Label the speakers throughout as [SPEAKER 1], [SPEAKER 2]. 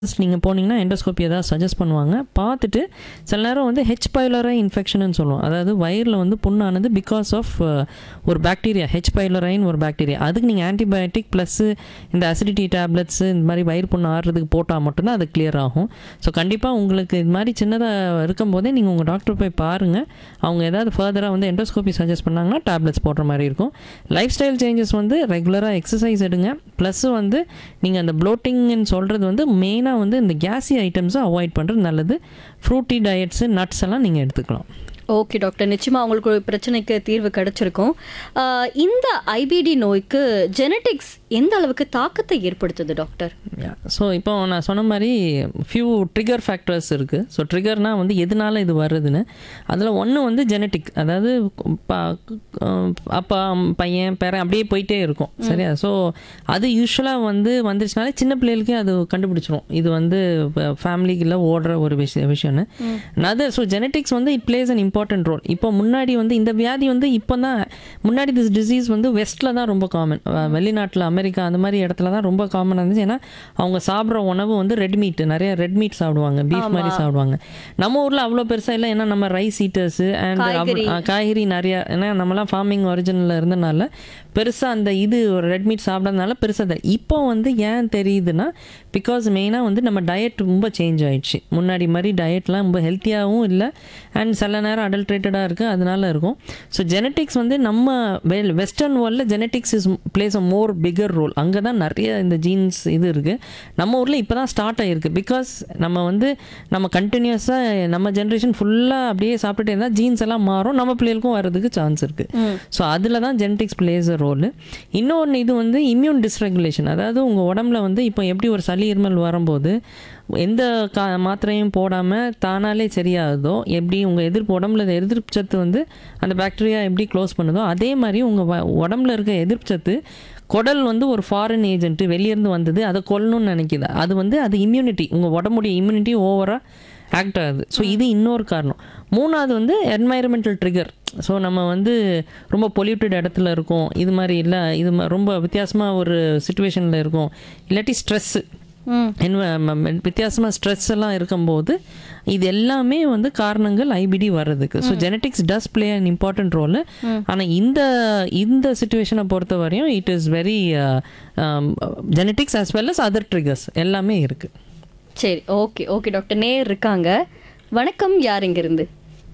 [SPEAKER 1] நீங்கள் போனீங்கன்னா எண்டோஸ்கோப்பி ஏதாவது சஜஸ்ட் பண்ணுவாங்க பார்த்துட்டு சில நேரம் வந்து ஹெச் பைலரை இன்ஃபெக்ஷன் சொல்லுவோம் அதாவது வயிறில் வந்து புண்ணானது பிகாஸ் ஆஃப் ஒரு பாக்டீரியா ஹெச் பைலரைன் ஒரு பாக்டீரியா அதுக்கு நீங்கள் ஆன்டிபயோட்டிக் ப்ளஸ் இந்த அசிடிட்டி டேப்லெட்ஸ் இந்த மாதிரி வயிறு புண்ணு ஆறுறதுக்கு போட்டால் மட்டும்தான் அது கிளியர் ஆகும் ஸோ கண்டிப்பாக உங்களுக்கு இது மாதிரி சின்னதாக இருக்கும்போதே நீங்கள் உங்கள் டாக்டர் போய் பாருங்கள் அவங்க ஏதாவது ஃபர்தராக வந்து எண்டோஸ்கோப்பி சஜஸ்ட் பண்ணாங்கன்னா டேப்லெட்ஸ் போடுற மாதிரி இருக்கும் லைஃப் ஸ்டைல் சேஞ்சஸ் வந்து ரெகுலராக எக்ஸசைஸ் எடுங்க ப்ளஸ் வந்து நீங்கள் அந்த ப்ளோட்டிங்னு சொல்கிறது வந்து மெயினாக வந்து இந்த கேஸி ஐட்டம்ஸை அவாய்ட் பண்ணுறது நல்லது ஃப்ரூட்டி டயட்ஸு நட்ஸ் எல்லாம் நீங்கள் எடுத்துக்கலாம்
[SPEAKER 2] ஓகே டாக்டர் நிச்சயமா உங்களுக்கு ஒரு பிரச்சனைக்கு தீர்வு கிடைச்சிருக்கும் ஆஹ் இந்த ஐபிடி நோய்க்கு ஜெனடிக்ஸ் எந்த அளவுக்கு தாக்கத்தை ஏற்படுத்துது டாக்டர்
[SPEAKER 1] ஸோ இப்போ நான் சொன்ன மாதிரி ஃபியூ ட்ரிகர் ஃபேக்டர்ஸ் இருக்குது ஸோ ட்ரிகர்னால் வந்து எதனால இது வருதுன்னு அதில் ஒன்று வந்து ஜெனட்டிக் அதாவது பா- அஹ் அப்பா பையன் பேரன் அப்படியே போயிட்டே இருக்கும் சரியா ஸோ அது யூஸ்வலாக வந்து வந்துருச்சுனாலே சின்ன பிள்ளைகளுக்கே அது கண்டுபிடிச்சிரும் இது வந்து ஃபேமிலிக்குள்ள ஓடுற ஒரு விஷய விஷயம்னு அதர் ஸோ ஜெனட்டிக்ஸ் வந்து it plays an important role இப்போ முன்னாடி வந்து இந்த வியாதி வந்து இப்போ தான் முன்னாடி திஸ் டிசீஸ் வந்து வெஸ்ட்டில் தான் ரொம்ப காமன் வெளிநாட்டில் அமெரிக்கா அந்த மாதிரி இடத்துல தான் ரொம்ப காமனாக இருந்துச்சு ஏன்னா அவங்க சாப்பிட்ற உணவு வந்து ரெட் மீட் நிறைய ரெட் மீட் சாப்பிடுவாங்க பீஃப் மாதிரி சாப்பிடுவாங்க நம்ம ஊரில் அவ்வளோ பெருசாக இல்லை ஏன்னா நம்ம ரைஸ் ஈட்டர்ஸு
[SPEAKER 2] காய்கறி.
[SPEAKER 1] அண்ட் காய்கறி நிறையா ஏன்னா நம்மலாம் ஃபார்மிங் ஒரிஜினலில் இருந்தனால பெருசாக அந்த இது ஒரு ரெட் மீட் சாப்பிட்றதுனால பெருசாக தெரி- இப்போ வந்து ஏன் தெரியுதுன்னா பிகாஸ் மெயினாக வந்து நம்ம டயட் ரொம்ப சேஞ்ச் ஆயிடுச்சு முன்னாடி மாதிரி டயட்லாம் ரொம்ப ஹெல்த்தியாகவும் இல்லை அண்ட் சில நேரம் அடல்ட்ரேட்டடாக இருக்குது அதனால இருக்கும் ஸோ ஜெனட்டிக்ஸ் வந்து நம்ம வெல் வெஸ்டர்ன் வேர்ல்டில் genetics is plays a more bigger role அங்கே தான் நிறைய இந்த ஜீன்ஸ் இது இருக்குது நம்ம ஊரில் இப்போ தான் ஸ்டார்ட் ஆகிருக்கு பிகாஸ் நம்ம வந்து நம்ம கண்டினியூஸாக நம்ம ஜென்ரேஷன் ஃபுல்லாக அப்படியே சாப்பிட்டுட்டே இருந்தால் ஜீன்ஸ் எல்லாம் மாறும் நம்ம பிள்ளைகளுக்கும் வர்றதுக்கு சான்ஸ் இருக்குது ஸோ அதில் தான் ஜெனட்டிக்ஸ் பிளேஸ் அ ரோல் இன்னொன்று இது வந்து இம்யூன் டிஸ்ரெகுலேஷன் அதாவது உங்கள் உடம்புல வந்து இப்போ எப்படி ஒரு சளி இருமல் வரும்போது எந்த கா மாத்திரையும் போடாமல் தானாலே சரியாகுதோ எப்படி உங்கள் எதிர்ப்பு உடம்புல இருக்க எதிர்ப்பு சத்து வந்து அந்த பாக்டீரியா எப்படி க்ளோஸ் பண்ணுதோ அதே மாதிரி உங்கள் உடம்புல இருக்க எதிர்ப்பு சத்து குடல் வந்து ஒரு ஃபாரின் ஏஜென்ட் வெளியேருந்து வந்தது அதை கொல்லணும்னு நினைக்குது அது வந்து அது இம்யூனிட்டி உங்கள் உடம்புடைய இம்யூனிட்டி ஓவராக ஆக்ட் ஆகுது ஸோ இது இன்னொரு காரணம் மூணாவது வந்து என்வாயரமெண்டல் ட்ரிகர் ஸோ நம்ம வந்து ரொம்ப பொல்யூட்டட் இடத்துல இருக்கோம் இது மாதிரி இல்லை இது மா- ரொம்ப வித்தியாசமாக ஒரு சுச்சுவேஷனில் இருக்கோம் இல்லாட்டி ஸ்ட்ரெஸ்ஸு வித்தியாசமாக ஸ்ட்ரெஸ் எல்லாம் இருக்கும்போது இது எல்லாமே வந்து காரணங்கள் ஐபிடி வர்றதுக்கு so genetics does play an important role ஆனால் இந்த இந்த சுச்சுவேஷனை பொறுத்த வரையும் it is very genetics as well as other triggers எல்லாமே இருக்குது
[SPEAKER 2] சரி ஓகே ஓகே டாக்டர் நேர் இருக்காங்க வணக்கம் யார் இங்க இருந்து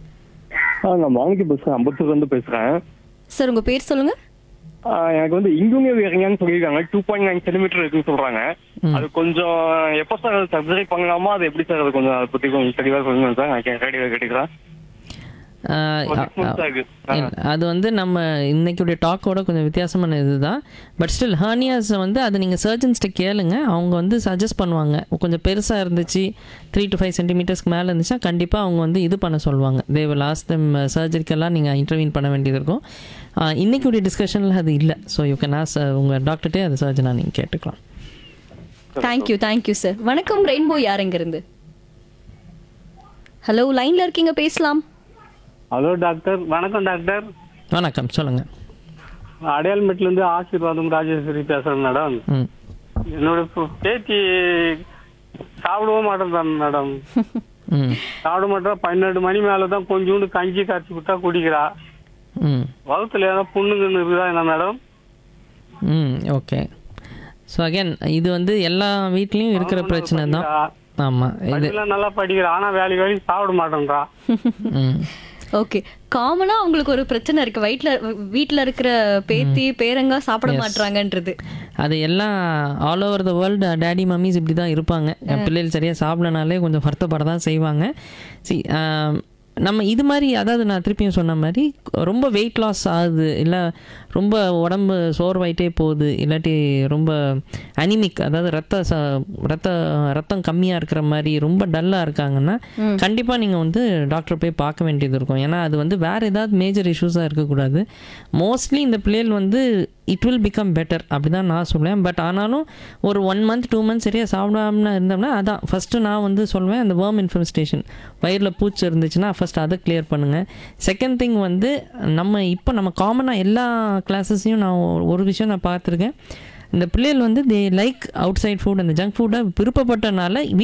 [SPEAKER 3] ஆ நான் வாங்கி பேசுறேன் அம்பத்தூர்ல இருந்து பேசுறேன்
[SPEAKER 2] சார் உங்க பேர் சொல்லுங்க
[SPEAKER 3] ஆ, எனக்கு வந்து இங்குங்க வேறங்கன்னு சொல்லியிருக்காங்க டூ பாயிண்ட் நைன் சென்டிமீட்டர் இருக்குன்னு சொல்றாங்க அது கொஞ்சம் எப்போ சார் அது சர்ஜரி பண்ணலாமா அது எப்படி சார் அது கொஞ்சம் அதை பத்தி கொஞ்சம் தெளிவாக சொல்லுங்க சார் நான் ரேடியோ கேட்டுக்கிறேன் ஒரு six months ஆகுது.
[SPEAKER 1] இல்ல, அது வந்து நம்ம இன்னைக்குடைய டாக்கோட கொஞ்சம் வித்தியாசமான இதுதான் பட் ஸ்டில் ஹர்னியாஸை வந்து அது நீங்கள் சர்ஜன்ஸ்கிட்ட கேளுங்க அவங்க வந்து சஜஸ்ட் பண்ணுவாங்க கொஞ்சம் பெருசாக இருந்துச்சு த்ரீ டு ஃபைவ் சென்டிமீட்டர்ஸ்க்கு மேலே இருந்துச்சுன்னா கண்டிப்பாக அவங்க வந்து இது பண்ண சொல்லுவாங்க தேவ லாஸ்ட் டைம் சர்ஜரிக்கெல்லாம் நீங்கள் இன்டர்வியூன் பண்ண வேண்டியது இருக்கும் ஆஹ், இன்னைக்குடைய டிஸ்கஷனில் அது இல்லை ஸோ யூ கேன் ஆஸ் உங்கள் டாக்டர்கிட்டே அது சர்ஜனாக நீங்கள் கேட்டுக்கலாம்
[SPEAKER 2] தேங்க்யூ தேங்க்யூ சார் வணக்கம் ரெயின்போ யார் இங்க இருந்து ஹலோ லைன்ல இருக்கீங்க பேசலாம்
[SPEAKER 4] ஹலோ டாக்டர் வணக்கம் டாக்டர்
[SPEAKER 1] வணக்கம் சொல்லுங்கள்
[SPEAKER 4] அடையாளமேட்ல இருந்து ஆசீர்வாதம் ராஜேஸ்வரி பேசுறேன் மேடம்
[SPEAKER 1] ம்
[SPEAKER 4] என்னோட பு- பேத்தி சாப்பிடவே மாட்டேன் மேடம்
[SPEAKER 1] ம்
[SPEAKER 4] சாப்பிட மாட்டா பன்னெண்டு மணி மேல தான் கொஞ்சோண்டு கஞ்சி காய்ச்சி விட்டா குடிக்கிறா
[SPEAKER 1] ம்
[SPEAKER 4] வகுத்துல ஏதாவது புண்ணுங்கன்னு இருக்குதா என்ன மேடம்
[SPEAKER 1] ம் ஓகே ஸோ அகைன் இது வந்து எல்லா வீட்லேயும் இருக்கிற பிரச்சனை தான் ஆமாம் இது
[SPEAKER 4] படிப்புலாம் நல்லா படிக்கிறா ஆனா வேலைக்கு வேலைக்கு சாப்பிட மாட்டேன்றா
[SPEAKER 1] ம்
[SPEAKER 2] ஓகே காமனா உங்களுக்கு ஒரு பிரச்சனை இருக்கு வயிற்றுல வீட்ல இருக்கிற பேத்தி பேரங்க சாப்பிட மாட்றாங்கன்றது
[SPEAKER 1] அது எல்லாம் all over the world daddy mummies இப்படி தான் இருப்பாங்க பிள்ளைகள் சரியாக சாப்பிடனாலே கொஞ்சம் வருத்தப்பட தான் செய்வாங்க சி நம்ம இது மாதிரி அதாவது நான் திருப்பியும் சொன்ன மாதிரி ரொம்ப வெயிட் லாஸ் ஆகுது இல்லை ரொம்ப உடம்பு சோர்வாயிட்டே போகுது இல்லாட்டி ரொம்ப அனிமிக் அதாவது ரத்த ச ரத்த ரத்தம் கம்மியாக இருக்கிற மாதிரி ரொம்ப டல்லாக இருக்காங்கன்னா கண்டிப்பாக நீங்கள் வந்து டாக்டர் போய் பார்க்க வேண்டியது இருக்கும் ஏன்னா அது வந்து வேறு ஏதாவது மேஜர் இஷ்யூஸாக இருக்கக்கூடாது மோஸ்ட்லி இந்த பிள்ளைகள் வந்து இட் வில் பிகம் பெட்டர் அப்படி தான் நான் சொல்லுவேன் பட் ஆனாலும் ஒரு ஒன் மந்த் டூ மந்த்ஸ் சரியாக சாப்பிடாம இருந்தோம்னா அதான் ஃபஸ்ட்டு நான் வந்து சொல்லுவேன் அந்த வேர்ம் இன்ஃபெஸ்டேஷன் வயிறில் பூச்சி இருந்துச்சுன்னா ஃபஸ்ட் அதை கிளியர் பண்ணுங்கள் செகண்ட் திங் வந்து நம்ம இப்போ நம்ம காமனாக எல்லா கிளாஸஸையும் நான் ஒரு விஷயம் நான் பார்த்துருக்கேன் இந்த பிள்ளைகள் வந்து they like outside food அந்த ஜங்க் ஃபுட்டை விருப்பப்பட்டனால